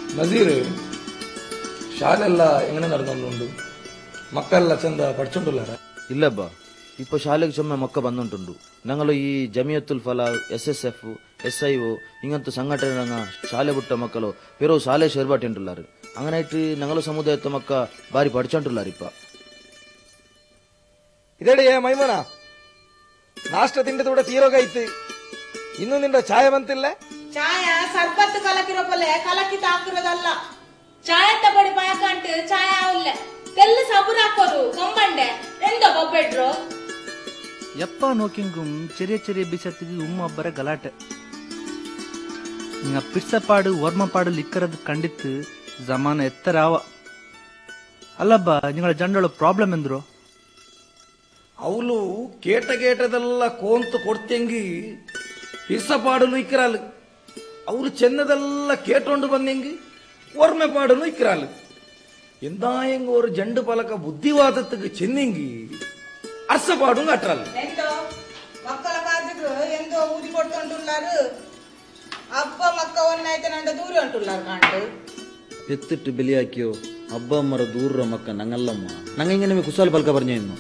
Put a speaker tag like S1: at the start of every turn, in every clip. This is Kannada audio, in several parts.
S1: ನಜೀರ್ ಶಾಲೆಲ್ಲ എങ്ങനെ നടന്നുകൊണ്ടുണ്ട് മക്കളെല്ലാം ചെന്ത പഠിച്ചോണ്ടുള്ളാര
S2: ഇല്ലബ്ബ ഇപ്പൊ ശാലയ്ക്ക് ചുമ മക്ക വന്നിട്ടുണ്ട് ഞങ്ങൾ ഈ Jamiyathul Falah S S F S I O ഇങ്ങനത്തെ സംഘടന ಶಾಲೆ ಬಿಟ್ಟ ಮಕ್ಕಳು ಬೇರೆ ಶಾಲೆ ಸೇರ್ಬಾಟಿಂಟುಲ್ಲಾರು അങ്ങനായിട്ട് ഞങ്ങളെ ಸಮುದಾಯದ ಮಕ್ಕ ಬಾರಿ പഠിച്ചോണ്ടുള്ളಾರು ಇಪ್ಪ
S1: ഇതേടെ മൈമോന ನಾಷ್ಟ ತಿಂಡದ ತೀರೋಗೈತು ಇನ್ನು ನಿಂದ ಛಾಯ ಬಂತಿಲ್ಲ
S3: ಚಾಯ ಸರ್ಬತ್ತು ಕಲಕಿರೋ ಪೊಲೆ ಕಲಕಿ ತಾಕಿರೋದಲ್ಲ ಚಾಯ ತಗೊಡಿ ಪಾಯಕಂಟು ಚಾಯ ಅವಲ್ಲ ತೆಲ್ಲ ಸಬುರು ಹಾಕೋರು ಕೊಂಬಂಡೆ ಎಂದ ಬೊಬ್ಬೆಡ್ರು
S4: എപ്പാ നോക്കിയെങ്കും ചെറിയ ചെറിയ ബിസത്തിക്ക് ഉമ്മ ഒಬ್ಬರ ಗಲಾಟೆ നിങ്ങ പിർസപ്പാട് ഓർമ്മപ്പാട് ലിക്കറത് കണ്ടിത്ത് ಜಮಾನ ಎತ್ತರಾವ ಅಲ್ಲಬ್ಬ ನಿಗಳ ಜಂಡಳ ಪ್ರಾಬ್ಲಮ್ ಎಂದ್ರು
S1: ಅವಳು ಕೇಟ ಕೇಟದೆಲ್ಲ ಕೋಂತು ಕೊಡ್ತೆಂಗಿ ಪಿರ್ಸಪಾಡಲು ಇಕ್ರಾಲು ಅವಳು ಚೆನ್ನದೆಲ್ಲ ಕೇಟೊಂಡು ಬಂದೆಂಗಿ ಓರ್ಮೆ ಪಾಡಲು ಇಕ್ರಾಲು ಎಂದಾಯಂಗ ஒரு ஜண்டு பலக்க புத்திவாதத்துக்கு சென்னிங்கி அர்சப்பாடும் கட்டுறாள்
S3: ಎಂದೋ ಮಕ್ಕಳ ಕಾದಿದ್ರು ಎಂದೋ ಊದಿ ಕೊಡ್ತೊಂಡುಲ್ಲಾರು ಅಪ್ಪ ಮಕ್ಕ ಒನ್ನಾಯ್ತು ನಂಡ ದೂರ ಉಂಟುಲ್ಲಾರು ಕಾಂಟು
S2: ಎತ್ತಿಟ್ಟು ಬೆಲಿಯಾಕಿಯೋ ಹಬ್ಬ ಅಮ್ಮರ ದೂರ ಮಕ್ಕ ನಂಗಲ್ಲಮ್ಮ ನಂಗ ಹಿಂಗೆ ಕುಸಾಲ್ ಪಲ್ಕ ಬರ್ഞ്ഞ ಇನ್ನು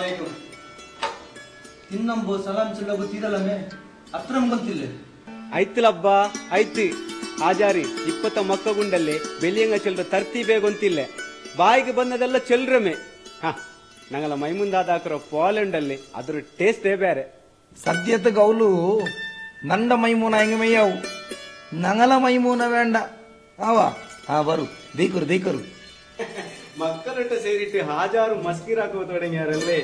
S4: ಇನ್ನೊಂಬ ಸಲಾಂ ಚೆಲ್ಲೋಗು ತೀರಲ್ಲಮೇ ಅತ್ರ ಗೊತ್ತಿಲ್ಲ
S5: ಐತಿಲಬ್ಬ ಐತಿ ಆಜಾರಿ ಇಪ್ಪತ್ತ ಮಕ್ಕ ಗುಂಡಲ್ಲಿ ಬೆಲಿಯಂಗ ಚೆಲ್ರ ತರ್ತೀಬೇ ಗೊಂತಿಲ್ಲ ಬಾಯಿಗೆ ಬಂದದೆಲ್ಲ ಚೆಲ್ರಮೆ ಹ ನಂಗಲ ಮೈಮುಂದಾದ ಹಾಕಿರೋ ಪಾಲೆಂಡಲ್ಲಿ ಅದ್ರ ಟೇಸ್ಟೇ ಬೇರೆ
S1: സദ്യത്തുക്ക് അവളു നണ്ട മൈമൂന എങ്ങ മെയ്യാവു ഞങ്ങളെ മൈമൂന വേണ്ട ആവാ ആ വരൂ ദീക്കರು ദീക്കರು
S5: ಮಕ್ಕಳೊಟ್ಟ ಸೇರಿಟ್ಟು ಹಾಜಾರು ಮಸ್ಕಿರಾಕೋ ತೊಡಗ್ಯಾರಲ್ಲೇ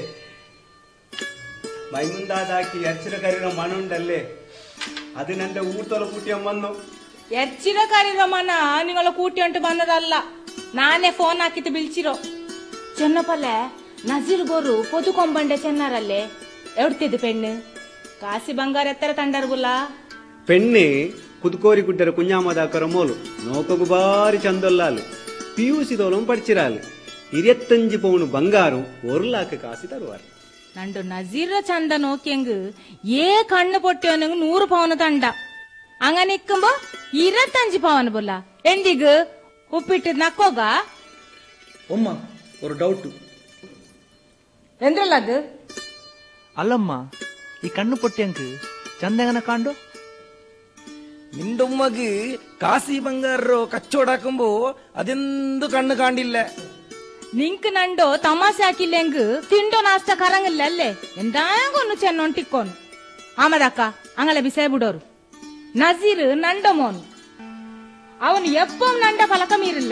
S5: ಮೈಮುಂದಾದಾಕಿ ಎಚ್ಚರ ಕರಿರೋ ಮನುಂಡಲ್ಲೇ ಅದು ನಂದ ಊರ್ತೊಲ ಕುಟ್ಟಿಯಮ್ಮನ್ನು
S3: ಎರ್ಚಿರ ಕರೀರೋ ಮನ ನಿങ്ങളെ കൂട്ടിയോണ്ട് ಬಂದದಲ್ಲ ನಾನೇ ಫೋನ್ ಹಾಕಿತ್ತು ಬಿಳ್ಚಿರೋ ಚೆನ್ನಪಲ್ಲೆ ನಜೀರ್ ಗೋರು ಪೊದು ಕೊಂಬಂಡೆ ಚೆನ್ನಾರಲ್ಲೇ ಎಡ್ತಿದ್ದು ಪೆಣ್ಣು ಕಾಸಿ ಬಂಗಾರ ಎತ್ತರ ತಂಡರ್ಬುಲ್ಲ
S5: ಪೆಣ್ಣೆ ಕುದುಕೋರಿ ಗುಡ್ಡರ ಕುഞ്ഞാമದಾಕರ ಮೋಲು ನೋಕಗು ಬಾರಿ ಚಂದೊಲ್ಲಾಲು ಪಿಯೂಸಿದೋಲಂ ಪಡಿಚಿರಾಲು ಇರಿಯತ್ತಂಜಿ ಪೌನು ಬಂಗಾರು ಒರ್ಲಾಕ ಕಾಸಿ ತರುವಾರು
S3: ನಂಡು ನಜೀರ ಚಂದ നോക്കിയെങ്ക് ഏ കണ്ണ് പൊട്ടിയോനെങ്ക് നൂറ് പവന് തണ്ട അങ്ങനെ നിക്കുമ്പോ ഇരുപത്തഞ്ച് പവന് പുല്ല എന്തിഗ് ഉപ്പിട്ട് നക്കോക
S1: ಒಮ್ಮ ഒരു ಡೌಟ್
S3: എന്തുള്ളത്
S4: ಅಲ್ಲಮ್ಮ ಈ ಕಣ್ಣು ಪೊಟ್ಟಿಯಂಕ್ ಚಂದೆಗನ ಕಾಂಡು
S1: നിന്റെ ഉമ്മക്ക് കാസി ബംഗാറോ കച്ചവടാക്കുമ്പോ അതെന്തു കണ്ണ് കാണില്ല
S3: നിങ്ക് നണ്ടോ തമാശ ആക്കില്ലെങ്ക് തിണ്ടോ നാസ്ത കറങ്ങില്ല അല്ലേ എന്താകൊന്നു ചെന്നോണ്ടിക്കോന്നു ആമദക്ക അങ്ങനെ ബിസേ ಬಿಡೋರು ನಜೀರ್ ನಂಡ ಮೋನ್ ಅವನು ಎಪ್ಪಂ ನಂಡ ಫಲಕ ಮೀರಿಲ್ಲ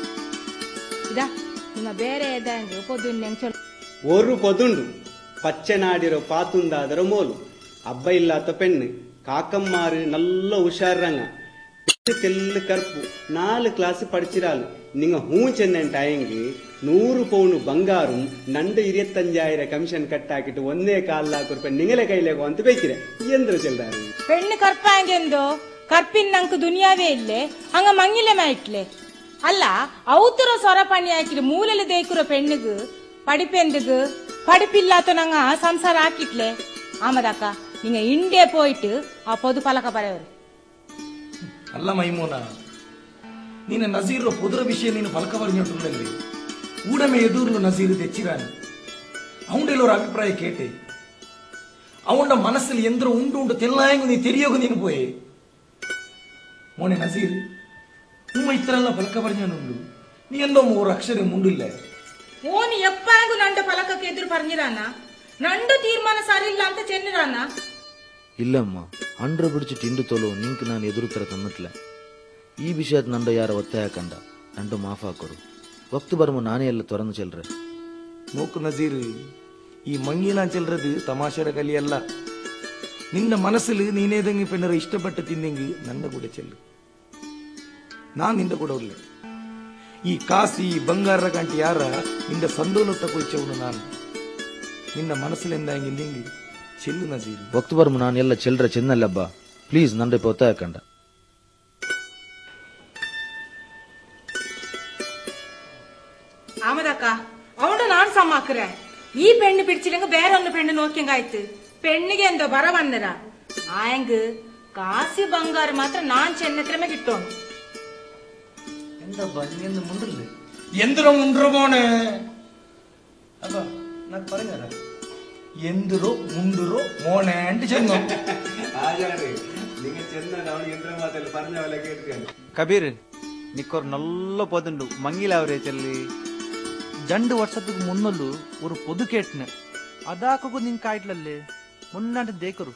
S3: ಇದಾ ನಿಮ್ಮ ಬೇರೆ ಇದ್ದಂಗೆ ಪೊದ್ದುನ್ನೆ ಚೊಲ್
S5: ஒரு பொதுண்டு பச்சை நாடிரோ பாத்துந்தாதர மோಲು ಅಬ್ಬ ಇಲ್ಲಾತ ಪೆಣ್ಣು ಕಾಕಮ್ಮಾರು ನಲ್ಲ ಹುಷಾರ್ರಂಗ ತೆಲ್ಲು ಕರ್ಪು ನಾಲು ಕ್ಲಾಸ್ ಪಡಿಚಿರಾಲು ನಿಂಗ ಹೂ ಚೆನ್ನಂಟಾಯಂಗಿ ನೂರು ಪೌನು ಬಂಗಾರು ನಂಡು ಇರಿಯತ್ತಂಜಾಯಿರ ಕಮಿಷನ್ ಕಟ್ಟಾಕಿಟ್ಟು ಒಂದೇ ಕಾಲ್ಲಾಕು ರೂಪಾಯಿ ನಿಂಗಲೆ ಕೈಲೇಗೋ ಅಂತ ಬೇಕಿರೆ ಎಂದ್ರು ಚೆಲ್ದಾರು
S3: പെണ്ണ് കറുപ്പാങ്കെന്തോ കറുപ്പിൻ നമുക്ക് ദുനിയാവേ ഇല്ലേ അങ്ങ മങ്ങിലെ മായിട്ടില്ലേ അല്ല ഔത്തുറ സൊറ പണി ആക്കിട്ട് മൂലല് തേക്കുറ പെണ്ണുക്ക് പഠിപ്പെന്തുക്ക് പഠിപ്പില്ലാത്ത നങ്ങ സംസാരം ആക്കിട്ടില്ലേ ആമദക്ക നിങ്ങ ഇന്ത്യ പോയിട്ട് ആ പൊതു പലക പറയവര്
S1: ಅಲ್ಲ ಮೈಮೂನ ನೀನು ನಜೀರ್ ಪುದ್ರ ವಿಷಯ ನೀನು ಫಲಕ പറഞ്ഞിട്ടുണ്ടെങ്കിൽ ഊടമെ എതിർಲು നസീർ തെച്ചിരാൻ അവന്റെ ഒരു അഭിപ്രായ കേട്ടെ അവന്റെ മനസ്സിൽ എന്തൊരു ഉണ്ട് ഉണ്ട് തെല്ലായെങ്കിൽ നീ തിരിയോഗ നീನು പോയേ മോനെ നസീർ ഉമ്മ ഇത്രല്ല ഫലക പറഞ്ഞുണ്ട് നീ എന്തോ ഒരു അക്ഷരം മുണ്ടില്ല
S3: ಓನ್ ಎಪ್ಪಾಂಗು ನಂಡ ಫಲಕಕ್ಕೆ ಎದುರು പറഞ്ഞിರಾನ ನಂಡು ತೀರ್ಮಾನ ಸರಿ ಇಲ್ಲ ಅಂತ ಚೆನ್ನಿರಾನ
S2: ಇಲ್ಲಮ್ಮ ಅಂಡ್ರ ಬಿಡಿಚಿಟ್ಟು ಇಂಡು ತೊಲು ನಿಂಕ್ ನಾನು ಎದುರು ತರ ತನ್ನಟ್ಲೆ ಈ ವಿಷಯದ ನಂಡ ಯಾರ ಒತ್ತಾಯ ಕಂಡ ನಂಡು ಮಾಫ್ ಹಾಕೋರು ವಕ್ತು ಬರ್ಮ ನಾನೇ ಎಲ್ಲ തുറന്നു ಚೆಲ್ರೆ
S1: നോക്ക് നസീർ ഈ മങ്ങിലാൻ ചെല്ലത് തമാശയുടെ കലിയല്ല നിന്റെ മനസ്സിൽ നീനേതെങ്കിലും പെണ്ണറെ ഇഷ്ടപ്പെട്ട് തിന്നെങ്കിൽ നന്റെ കൂടെ ചെല്ല് നാൻ നിന്റെ കൂടെ ഉള്ള ഈ കാസി ಬಂಗಾರ ಕಂಟಿ ಯಾರ ನಿಂದ ಸಂದೋಲತ್ತ ಕೊಯ್ಚವನು ನಾನು ನಿನ್ನ ಮನಸ್ಸಿൽ എന്തായെങ്കിൽ ചെല്ലു നസീർ
S2: ವಕ್ತು ಬರ್ಮ ನಾನು ಎಲ್ಲ ಚೆಲ್ರೆ ಚೆನ್ನಲ್ಲಬ್ಬ ಪ್ಲೀಸ್ ನಂಡ ಇಪ್ಪ ಒತ್ತಾಯ ಕಂಡ
S3: ആമതക്ക അവണ്ട് നാൻ സമ്മാക്കുറേ ഈ പെണ്ണ് പിടിച്ചില്ലെങ്കിൽ വേറെ ഒന്ന് പെണ്ണ് നോക്കിയങ്കാಯ್ತು പെണ്ണിಗೆ എന്തോ ಬರ ಬಂದರ ಆಯಂಗ್ ಕಾಸಿ ಬಂಗಾರ ಮಾತ್ರ ನಾನ್ ಚೆನ್ನತ್ರಮೆ ಕಿಟ್ಟೋನು
S4: ಎಂತಬ್ಬ ನೀನು ಮುಂಡ್ರಲ್ಲ
S1: ಎಂದಿರೋ ಮುಂಡ್ರೋ ಮೋನೆ
S4: ಅಬ್ಬ నాకు പറഞ്ഞാ
S1: ಎಂದಿರೋ ಮುಂಡುರೋ ಮೋನೆ ಅಂಟಿ ಚೆನ್ನು
S5: ആചാര് നിങ്ങൾ ചെന്നാണ് അവൾ യന്ത്രമാതൽ പറഞ്ഞ പോലെ കേട്ടിട്ടുണ്ട്
S6: కబీర్ నీకొరు నల్ల పొదుండు మంగిల అవరే చెల్లి
S4: జండు వర్షத்துக்கு మున్నొల్లు ஒரு పొదు కేట్న అదాకకు నింక ఆయిట్లల్లే మున్నంటే దేకరు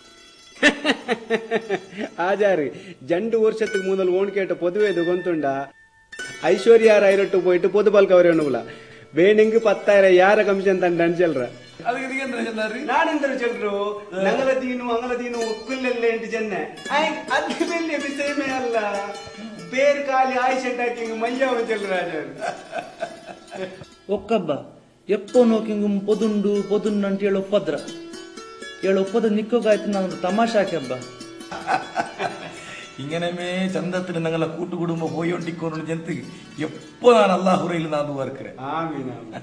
S5: ആചാര് രണ്ട് വർഷத்துக்கு മുതൽ ഓൺ കേട്ട പൊതുവേ ഇത് കൊണ്ടുണ്ട ಐಶ್ವರ್ಯ ರಾಯರಟ್ಟು പോയിട്ട് പൊതു പൽക്കവരെ ഒന്നുമില്ല വേണമെങ്കിൽ പത്തായിരം ಯಾರ ಕಮಿಷನ್ ತಂಡ ಚೆಲ್ರ
S1: ಅದಕ್ಕೆ ನೀಗೇನ್ರ ಚೆಲ್ಲಾರಿ
S5: ನಾನೆಂದರು ಚೆಲ್ರು ನಂಗಲ ತೀನು ಅಂಗಲ ತೀನು ಒಕ್ಕುಲ್ಲೆಲ್ಲ ಎಂಟು ಚೆನ್ನೆ ಅದು ಬೆಳ್ಳಿಯ ವಿಷಯಮೇ ಅಲ್ಲ ಬೇರ್ ಖಾಲಿ ಆಯ್ಸೆಟ್ ಹಾಕಿ ಮಯ್ಯವ ಚೆಲ್ರು ಆಚಾರ್ಯ
S4: ఒక్కబ్బ ఎప్పో నోకింగు పొదుండు పొదుండు అంటే ఏಳು ಒಪ್ಪದ್ರ ಏಳು ಒಪ್ಪದ ನಿಕ್ಕೋಗಾಯ್ತು ನಾನು ತಮಾಷಾಕೆ ಅಬ್ಬ
S1: ഇങ്ങനെമേ ചന്തത്തിന് ഞങ്ങളെ കൂട്ടുകുടുംബം പോയോണ്ടിക്കോന്നു ജനത്ത് എപ്പോ ഞാൻ അള്ളാഹുറയിൽ നാന്ന് വർക്കറേ
S5: ಆಮೀನ್ ಆಮೀನ್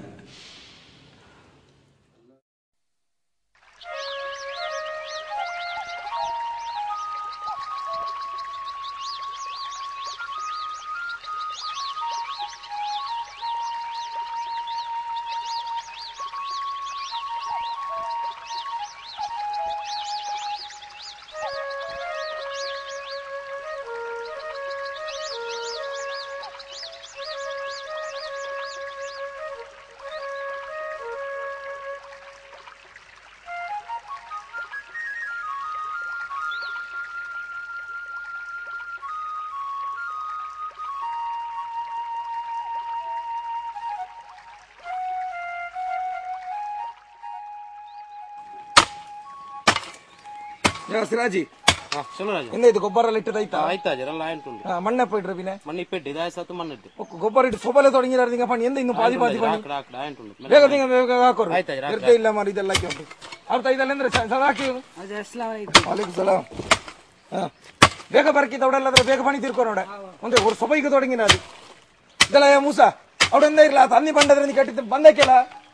S1: ಸಿರಾಜಿ
S7: ಶುನರಾಜ
S1: ಎಂದ ಇದು ಗೊಬ್ಬರ ಎಲ್ಲ ಇಟ್ಟದಾಯ್ತಾ
S7: ಆಯ್ತಾ ಜರಲ್ಲ ಆಯ್ತುಂಡು
S1: ಮಣ್ಣೆ പോയിട്ട് പിന്നെ
S7: ಮಣ್ಣಿ ಇಪ್ಪೆಟ್ಟು ಇದಾಯ ಸತ್ತು ಮಣ್ಣಿಟ್ಟು
S1: ಗೊಬ್ಬರ ಇಟ್ಟು ಸೊಬಲೆ ತೊಡಗಿರ ನಿಂಗ ಪಣಿ ಎಂದ ಇನ್ನು ಪಾದಿ ಪಾದಿ ಪಣಿ
S7: ಆಕಡ ಆಕಡ ಆಯ್ತುಂಡು
S1: ಬೇಗ ನಿಂಗ ಬೇಗ ಹಾಕೋರು
S7: ಆಯ್ತು, ಆಯ್ತು,
S1: ಇರ್ತೆ ಇಲ್ಲ ಮಾರಿ ಇದೆಲ್ಲ ಹಾಕಿ ಉಂಟು ಅರ್ಥ ಇದಲ್ಲ ಅಂದ್ರೆ ಹಾಕಿ ವಾಲೇಕುಮ್ ಸಲಾಂ ಹಾ. ಬೇಗ ಬರ್ಕಿ ಅವಡೆಲ್ಲ ಬೇಗ ಪಣಿ ತಿರ್ಕೋ ನೋಡ ಒಂದೇ ஒரு ಸೊಬೈಗೆ ತೊಡಗಿನ ಅದು ಇದೆಲ್ಲ ಮೂಸ ಅವಡೆಂದ ಇರ್ಲ ಅನ್ನಿ ಬಂಡದ್ರೆ ನೀ ಕಟ್ಟಿದ್ದು ಬಂದಕ್ಕೆಲ್ಲ